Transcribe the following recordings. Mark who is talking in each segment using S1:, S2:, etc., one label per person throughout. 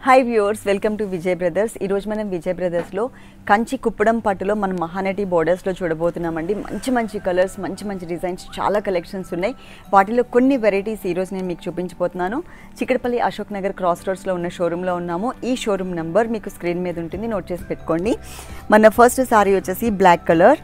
S1: hi viewers welcome to Vijay brothers ఈరోజు మనం విజయ్ బ్రదర్స్లో కంచి కుప్పడం పట్టులో మనం మహానటి బోర్డర్స్లో చూడబోతున్నామండి మంచి మంచి కలర్స్ మంచి మంచి డిజైన్స్ చాలా కలెక్షన్స్ ఉన్నాయి వాటిలో కొన్ని వెరైటీస్ ఈరోజు నేను మీకు చూపించబోతున్నాను చిక్కడపల్లి అశోక్ నగర్ క్రాస్ రోడ్స్లో ఉన్న షోరూంలో ఉన్నాము ఈ షోరూమ్ నెంబర్ మీకు స్క్రీన్ మీద ఉంటుంది నోట్ చేసి పెట్టుకోండి మన ఫస్ట్ సారీ వచ్చేసి బ్లాక్ కలర్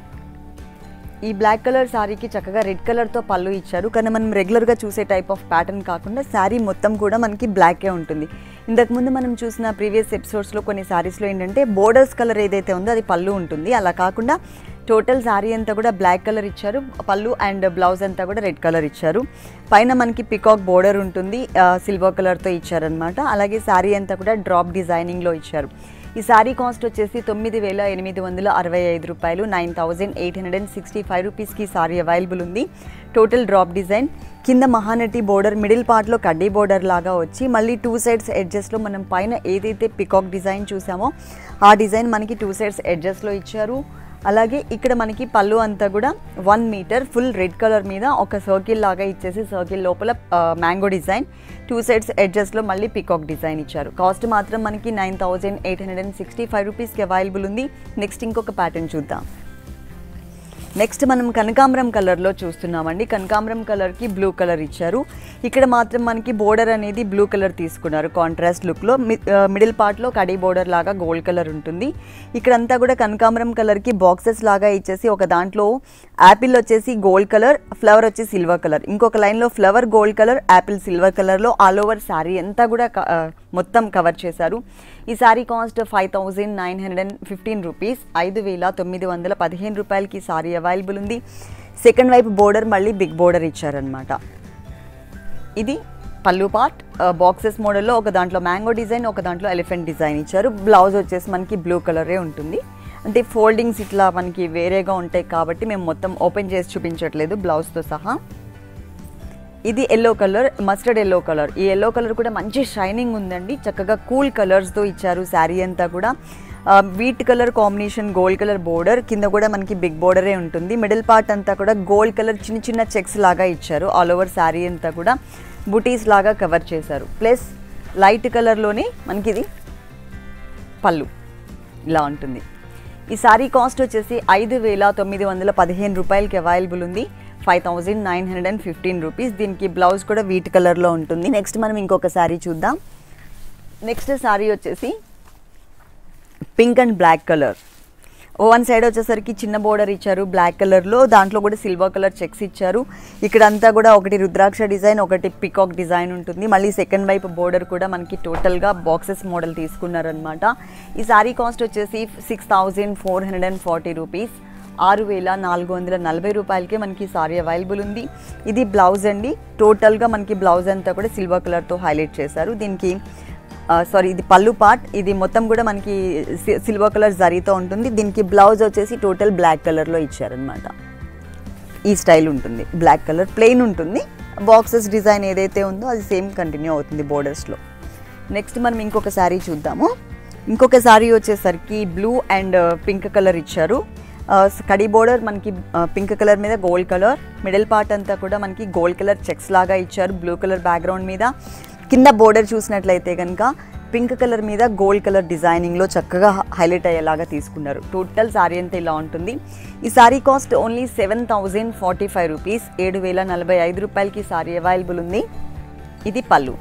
S1: ఈ బ్లాక్ కలర్ శారీకి చక్కగా రెడ్ కలర్తో పళ్ళు ఇచ్చారు కానీ మనం రెగ్యులర్గా చూసే టైప్ ఆఫ్ ప్యాటర్న్ కాకుండా శారీ మొత్తం కూడా మనకి బ్లాకే ఉంటుంది ఇంతకుముందు మనం చూసిన ప్రీవియస్ ఎపిసోడ్స్లో కొన్ని శారీస్లో ఏంటంటే బోర్డర్స్ కలర్ ఏదైతే ఉందో అది పళ్ళు ఉంటుంది అలా కాకుండా టోటల్ శారీ అంతా కూడా బ్లాక్ కలర్ ఇచ్చారు పళ్ళు అండ్ బ్లౌజ్ అంతా కూడా రెడ్ కలర్ ఇచ్చారు పైన మనకి పికాక్ బోర్డర్ ఉంటుంది సిల్వర్ కలర్తో ఇచ్చారనమాట అలాగే శారీ అంతా కూడా డ్రాప్ డిజైనింగ్లో ఇచ్చారు ఈ శారీ కాస్ట్ వచ్చేసి తొమ్మిది వేల ఎనిమిది వందల అరవై ఐదు రూపాయలు nine thousand eight hundred and sixty five రూపీస్కి సారీ అవైలబుల్ ఉంది టోటల్ డ్రాప్ డిజైన్ కింద మహానటి బోర్డర్ మిడిల్ పార్ట్లో కడ్డీ బోర్డర్ లాగా వచ్చి మళ్ళీ టూ సైడ్స్ ఎడ్జెస్లో మనం పైన ఏదైతే పికాక్ డిజైన్ చూసామో ఆ డిజైన్ మనకి టూ సైడ్స్ ఎడ్జెస్లో ఇచ్చారు అలాగే ఇక్కడ మనకి పళ్ళు అంతా కూడా one metre full red colour మీద ఒక సర్కిల్ లాగా ఇచ్చేసి సర్కిల్ లోపల మ్యాంగో డిజైన్ టూ సైడ్స్ ఎడ్జెస్లో మళ్ళీ పికాక్ డిజైన్ ఇచ్చారు కాస్ట్ మాత్రం మనకి nine thousand eight hundred and sixty five రూపీస్కి అవైలబుల్ ఉంది నెక్స్ట్ ఇంకొక ప్యాటర్న్ చూద్దాం నెక్స్ట్ మనం కనకాంబరం కలర్లో చూస్తున్నామండి కనకాంబరం కలర్కి బ్లూ కలర్ ఇచ్చారు ఇక్కడ మాత్రం మనకి బోర్డర్ అనేది బ్లూ కలర్ తీసుకున్నారు కాంట్రాస్ట్ లుక్లో మిడిల్ పార్ట్లో కడీ బోర్డర్ లాగా గోల్డ్ కలర్ ఉంటుంది ఇక్కడంతా కూడా కనకాంబరం కలర్కి బాక్సెస్ లాగా ఇచ్చేసి ఒక దాంట్లో యాపిల్ వచ్చేసి గోల్డ్ కలర్ ఫ్లవర్ వచ్చి సిల్వర్ కలర్ ఇంకొక లైన్లో flower gold colour apple silver కలర్లో ఆల్ ఓవర్ శారీ అంతా కూడా క- ఆ, మొత్తం కవర్ చేశారు ఈ sari cost five thousand nine hundred and fifteen rupees ఐదు వేల తొమ్మిది వందల పదిహేను రూపాయలకి ఈ శారీ అవైలబుల్ ఉంది సెకండ్ వైపు బోర్డర్ మళ్ళీ బిగ్ బోర్డర్ ఇచ్చారనమాట ఇది పళ్ళు పార్ట్ బాక్సెస్ మోడల్లో ఒక దాంట్లో మ్యాంగో డిజైన్ ఒక దాంట్లో ఎలిఫెంట్ డిజైన్ ఇచ్చారు బ్లౌజ్ వచ్చేసి మనకి బ్లూ కలరే ఉంటుంది అంటే ఫోల్డింగ్స్ ఇట్లా మనకి వేరేగా ఉంటాయి కాబట్టి మేము మొత్తం ఓపెన్ చేసి చూపించట్లేదు బ్లౌజ్తో సహా ఇది yellow colour mustard yellow colour ఈ ఎల్లో కలర్ కూడా మంచి షైనింగ్ ఉందండి చక్కగా కూల్ కలర్స్తో ఇచ్చారు శారీ అంతా కూడా ఆ, wheat colour combination gold colour border కింద కూడా మనకి బిగ్ బోర్డరే ఉంటుంది మిడిల్ పార్ట్ అంతా కూడా గోల్డ్ కలర్ చిన్న చిన్న చెక్స్ లాగా ఇచ్చారు ఆల్ ఓవర్ శారీ అంతా కూడా బుటీస్ లాగా కవర్ చేశారు ప్లస్ లైట్ కలర్లోనే మనకి ఇది పళ్ళు ఇలా ఉంటుంది ఈ సారీ కాస్ట్ వచ్చేసి ఐదు వేల తొమ్మిది వందల పదిహేను రూపాయలకి అవైలబుల్ ఉంది five thousand nine hundred and fifteen rupees దీనికి బ్లౌజ్ కూడా వీట్ కలర్లో ఉంటుంది నెక్స్ట్ మనం ఇంకొక శారీ చూద్దాం నెక్స్ట్ శారీ వచ్చేసి pink and black colour one side వచ్చేసరికి చిన్న బోర్డర్ ఇచ్చారు బ్లాక్ కలర్లో దాంట్లో కూడా సిల్వర్ కలర్ చెక్స్ ఇచ్చారు ఇక్కడ అంతా కూడా ఒకటి రుద్రాక్ష డిజైన్ ఒకటి పికాక్ డిజైన్ ఉంటుంది మళ్ళీ సెకండ్ వైపు బోర్డర్ కూడా మనకి టోటల్గా బాక్సెస్ మోడల్ తీసుకున్నారనమాట ఈ సారీ కాస్ట్ వచ్చేసి six thousand four hundred and forty rupees ఆరు వేల నాలుగు వందల నలభై రూపాయలకే మనకి సారీ అవైలబుల్ ఉంది ఇది బ్లౌజ్ అండి టోటల్గా మనకి బ్లౌజ్ అంతా కూడా సిల్వర్ కలర్తో హైలైట్ చేశారు దీనికి సారీ ఇది పళ్ళు పార్ట్ ఇది మొత్తం కూడా మనకి సి- సిల్వర్ కలర్ జరీతో ఉంటుంది దీనికి బ్లౌజ్ వచ్చేసి టోటల్ బ్లాక్ కలర్లో ఇచ్చారనమాట ఈ స్టైల్ ఉంటుంది బ్లాక్ కలర్ ప్లెయిన్ ఉంటుంది బాక్సెస్ డిజైన్ ఏదైతే ఉందో అది సేమ్ కంటిన్యూ అవుతుంది బోర్డర్స్లో నెక్స్ట్ మనం ఇంకొక శారీ చూద్దాము ఇంకొక శారీ వచ్చేసరికి బ్లూ అండ్ పింక్ కలర్ ఇచ్చారు ఆ, కడి బోర్డర్ మనకి పింక్ కలర్ మీద గోల్డ్ కలర్ మిడిల్ పార్ట్ అంతా కూడా మనకి గోల్డ్ కలర్ చెక్స్ లాగా ఇచ్చారు బ్లూ కలర్ బ్యాక్గ్రౌండ్ మీద కింద బోర్డర్ చూసినట్లయితే కనుక పింక్ కలర్ మీద గోల్డ్ కలర్ డిజైనింగ్లో చక్కగా హైలైట్ అయ్యేలాగా తీసుకున్నారు టోటల్ శారీ అంతా ఇలా ఉంటుంది ఈ sari cost only seven thousand forty five rupees ఏడు వేల నలభై ఐదు రూపాయలకి శారీ అవైలబుల్ ఉంది ఇది పళ్ళు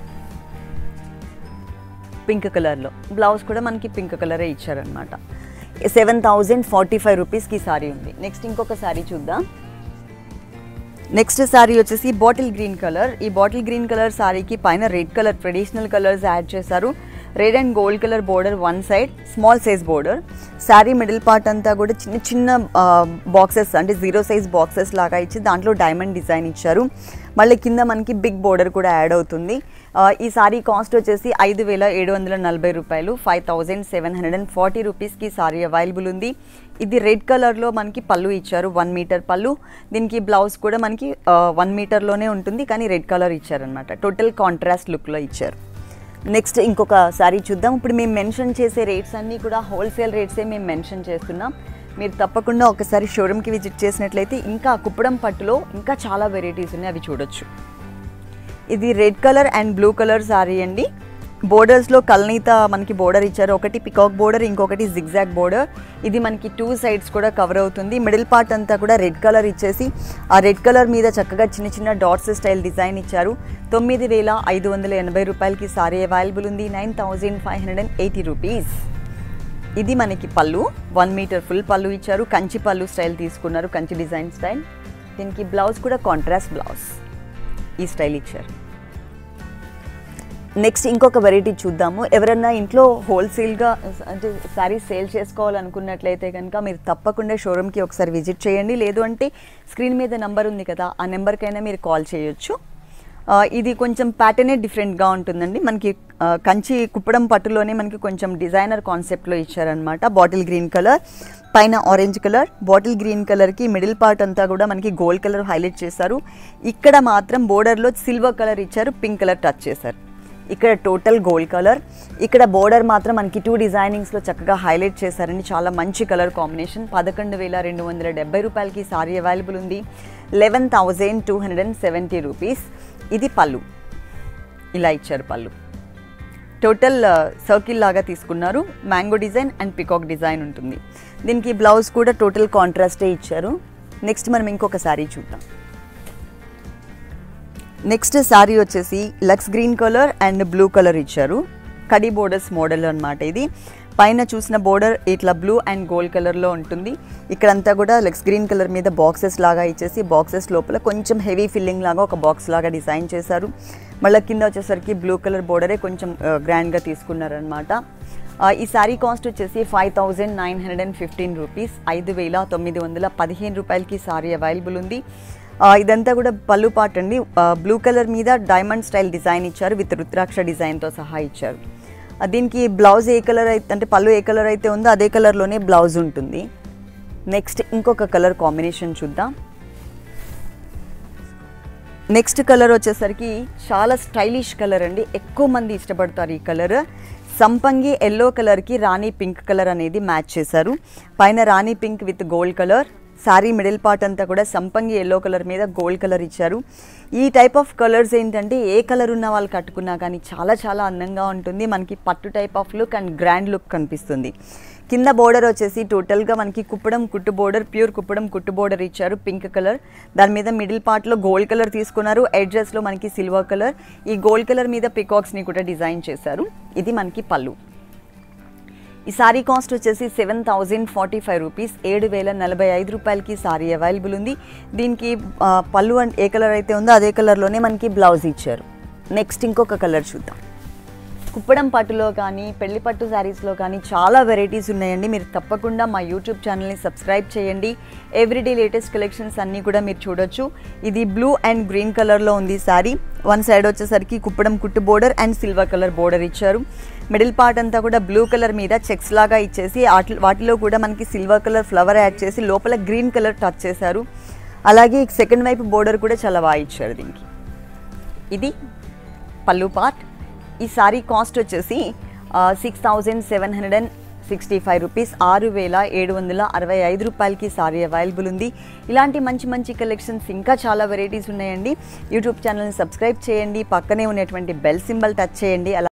S1: పింక్ కలర్లో బ్లౌజ్ కూడా మనకి పింక్ కలరే ఇచ్చారనమాట సెవెన్ థౌజండ్ ఫార్టీ ఫైవ్ రూపీస్కి శారీ ఉంది నెక్స్ట్ ఇంకొక శారీ చూద్దాం నెక్స్ట్ శారీ వచ్చేసి బాటిల్ గ్రీన్ కలర్ ఈ బాటిల్ గ్రీన్ కలర్ శారీకి పైన red colour traditional colours add చేశారు red and gold colour border one side small size border sari middle part అంతా కూడా చిన్న చిన్న బాక్సెస్ అంటే జీరో సైజ్ బాక్సెస్ లాగా ఇచ్చి దాంట్లో డైమండ్ డిజైన్ ఇచ్చారు మళ్ళీ కింద మనకి బిగ్ బోర్డర్ కూడా యాడ్ అవుతుంది ఆ, ఈ సారీ కాస్ట్ వచ్చేసి ఐదు వేల ఏడు వందల నలభై రూపాయలు five thousand seven hundred and forty రూపీస్కి సారీ అవైలబుల్ ఉంది ఇది రెడ్ కలర్లో మనకి పళ్ళు ఇచ్చారు వన్ మీటర్ పళ్ళు దీనికి బ్లౌజ్ కూడా మనకి వన్ మీటర్లోనే ఉంటుంది కానీ రెడ్ కలర్ ఇచ్చారనమాట టోటల్ కాంట్రాస్ట్ లుక్లో ఇచ్చారు నెక్స్ట్ ఇంకొక సారీ చూద్దాం ఇప్పుడు మేము మెన్షన్ చేసే రేట్స్ అన్నీ కూడా హోల్సేల్ రేట్సే మేము మెన్షన్ చేస్తున్నాం మీరు తప్పకుండా ఒకసారి షోరూమ్కి విజిట్ చేసినట్లయితే ఇంకా కుప్పడం పట్టులో ఇంకా చాలా వెరైటీస్ ఉన్నాయి అవి చూడొచ్చు ఇది red colour and blue colour sari అండి బోర్డర్స్లో కల్నీత మనకి బోర్డర్ ఇచ్చారు ఒకటి పికాక్ బోర్డర్ ఇంకొకటి జిగ్జాగ్ బోర్డర్ ఇది మనకి టూ సైడ్స్ కూడా కవర్ అవుతుంది మిడిల్ పార్ట్ అంతా కూడా రెడ్ కలర్ ఇచ్చేసి ఆ రెడ్ కలర్ మీద చక్కగా చిన్న చిన్న డాట్స్ స్టైల్ డిజైన్ ఇచ్చారు తొమ్మిది వేల ఐదు వందల ఎనభై రూపాయలకి సారీ అవైలబుల్ ఉంది nine thousand five hundred and eighty rupees ఇది మనకి పళ్ళు వన్ మీటర్ ఫుల్ పళ్ళు ఇచ్చారు కంచి పళ్ళు స్టైల్ తీసుకున్నారు కంచి డిజైన్ స్టైల్ దీనికి బ్లౌజ్ కూడా కాంట్రాస్ట్ బ్లౌజ్ ఈ స్టైల్ ఇచ్చారు నెక్స్ట్ ఇంకొక వెరైటీ చూద్దాము ఎవరన్నా ఇంట్లో హోల్సేల్గా అంటే శారీస్ సేల్ చేసుకోవాలనుకున్నట్లయితే కనుక మీరు తప్పకుండా షోరూమ్కి ఒకసారి విజిట్ చేయండి లేదు అంటే స్క్రీన్ మీద నెంబర్ ఉంది కదా ఆ నెంబర్కైనా మీరు కాల్ చేయొచ్చు ఆ, ఇది కొంచెం ప్యాటర్నే డిఫరెంట్గా ఉంటుందండి మనకి ఆ, కంచి కుప్పడం పట్టులోనే మనకి కొంచెం డిజైనర్ కాన్సెప్ట్లో ఇచ్చారనమాట బాటిల్ గ్రీన్ కలర్ పైన ఆరెంజ్ కలర్ బాటిల్ గ్రీన్ కలర్కి మిడిల్ పార్ట్ అంతా కూడా మనకి గోల్డ్ కలర్ హైలైట్ చేశారు ఇక్కడ మాత్రం బోర్డర్లో సిల్వర్ కలర్ ఇచ్చారు పింక్ కలర్ టచ్ చేశారు ఇక్కడ టోటల్ గోల్డ్ కలర్ ఇక్కడ బోర్డర్ మాత్రం మనకి టూ డిజైనింగ్స్లో చక్కగా హైలైట్ చేశారండి చాలా మంచి కలర్ కాంబినేషన్ పదకొండు వేల రెండు వందల డెబ్బై రూపాయలకి సారీ అవైలబుల్ ఉంది eleven thousand two hundred and seventy rupees ఇది పళ్ళు ఇలా ఇచ్చారు పళ్ళు టోటల్ సర్కిల్ లాగా తీసుకున్నారు mango design and peacock design ఉంటుంది దీనికి బ్లౌజ్ కూడా టోటల్ కాంట్రాస్టే ఇచ్చారు నెక్స్ట్ మనం ఇంకొక శారీ చూద్దాం నెక్స్ట్ శారీ వచ్చేసి lux green colour and blue colour ఇచ్చారు కడి బోర్డర్స్ మోడల్ అన్నమాట ఇది పైన చూసిన బోర్డర్ ఇట్లా బ్లూ అండ్ గోల్డ్ కలర్లో ఉంటుంది ఇక్కడంతా కూడా లక్స్ గ్రీన్ కలర్ మీద బాక్సెస్ లాగా ఇచ్చేసి బాక్సెస్ లోపల కొంచెం హెవీ ఫిల్లింగ్ లాగా ఒక బాక్స్ లాగా డిజైన్ చేశారు మళ్ళీ కింద వచ్చేసరికి బ్లూ కలర్ బోర్డరే కొంచెం గ్రాండ్గా తీసుకున్నారనమాట ఆ, ఈ శారీ కాస్ట్ వచ్చేసి five thousand nine hundred and fifteen rupees ఐదు వేల తొమ్మిది వందల పదిహేను రూపాయలకి శారీ అవైలబుల్ ఉంది ఆ, ఇదంతా కూడా పళ్ళు పాట్ అండి ఆ, బ్లూ కలర్ మీద డైమండ్ స్టైల్ డిజైన్ ఇచ్చారు విత్ రుద్రాక్ష డిజైన్తో సహా ఇచ్చారు ఆ, దీనికి బ్లౌజ్ ఏ కలర్ అయితే అంటే పళ్ళు ఏ కలర్ అయితే ఉందో అదే కలర్లోనే బ్లౌజ్ ఉంటుంది నెక్స్ట్ ఇంకొక కలర్ కాంబినేషన్ చూద్దాం నెక్స్ట్ కలర్ వచ్చేసరికి చాలా స్టైలిష్ కలర్ అండి ఎక్కువ మంది ఇష్టపడతారు ఈ కలర్ సంపంగి ఎల్లో కలర్కి రాణి పింక్ కలర్ అనేది మ్యాచ్ చేశారు పైన రాణి pink with gold colour sari middle part అంతా కూడా సంపంగి ఎల్లో కలర్ మీద గోల్డ్ కలర్ ఇచ్చారు ఈ టైప్ ఆఫ్ కలర్స్ ఏంటంటే ఏ కలర్ ఉన్న వాళ్ళు కట్టుకున్నా కానీ చాలా చాలా అందంగా ఉంటుంది మనకి పట్టు type of look and grand look కనిపిస్తుంది కింద బోర్డర్ వచ్చేసి టోటల్గా మనకి కుప్పడం కుట్టు బోర్డర్ ప్యూర్ కుప్పడం కుట్టు బోర్డర్ ఇచ్చారు పింక్ కలర్ దాని మీద మిడిల్ పార్ట్లో గోల్డ్ కలర్ తీసుకున్నారు ఎడ్జెస్లో మనకి సిల్వర్ కలర్ ఈ గోల్డ్ కలర్ మీద పికాక్స్ని కూడా డిజైన్ చేశారు ఇది మనకి పళ్ళు ఈ సారీ కాస్ట్ వచ్చేసి seven thousand forty five rupees ఏడు వేల నలభై ఐదు రూపాయలకి సారీ అవైలబుల్ ఉంది దీనికి ఆ, పళ్ళు అండ్ ఏ కలర్ అయితే ఉందో అదే కలర్లోనే మనకి బ్లౌజ్ ఇచ్చారు నెక్స్ట్ ఇంకొక కలర్ చూద్దాం కుప్పడం పట్టులో కానీ పెళ్లి పట్టు శారీస్లో కానీ చాలా వెరైటీస్ ఉన్నాయండి మీరు తప్పకుండా మా యూట్యూబ్ ఛానల్ని సబ్స్క్రైబ్ చేయండి ఎవ్రీడే లేటెస్ట్ కలెక్షన్స్ అన్నీ కూడా మీరు చూడొచ్చు ఇది బ్లూ అండ్ గ్రీన్ కలర్లో ఉంది శారీ వన్ సైడ్ వచ్చేసరికి కుప్పడం కుట్టు border and silver colour border ఇచ్చారు మిడిల్ పార్ట్ అంతా కూడా బ్లూ కలర్ మీద చెక్స్ లాగా ఇచ్చేసి వాటి వాటిలో కూడా మనకి సిల్వర్ కలర్ ఫ్లవర్ యాడ్ చేసి లోపల గ్రీన్ కలర్ టచ్ చేశారు అలాగే సెకండ్ వైపు బోర్డర్ కూడా చాలా బాగా ఇచ్చారు దీనికి ఇది పళ్ళు పార్ట్ ఈ సారీ కాస్ట్ వచ్చేసి six thousand seven hundred and sixty five rupees ఆరు వేల ఏడు వందల అరవై ఐదు రూపాయలకి సారీ అవైలబుల్ ఉంది ఇలాంటి మంచి మంచి కలెక్షన్స్ ఇంకా చాలా వెరైటీస్ ఉన్నాయండి యూట్యూబ్ ఛానల్ని సబ్స్క్రైబ్ చేయండి పక్కనే ఉన్నటువంటి బెల్ సింబల్ టచ్ చేయండి అలా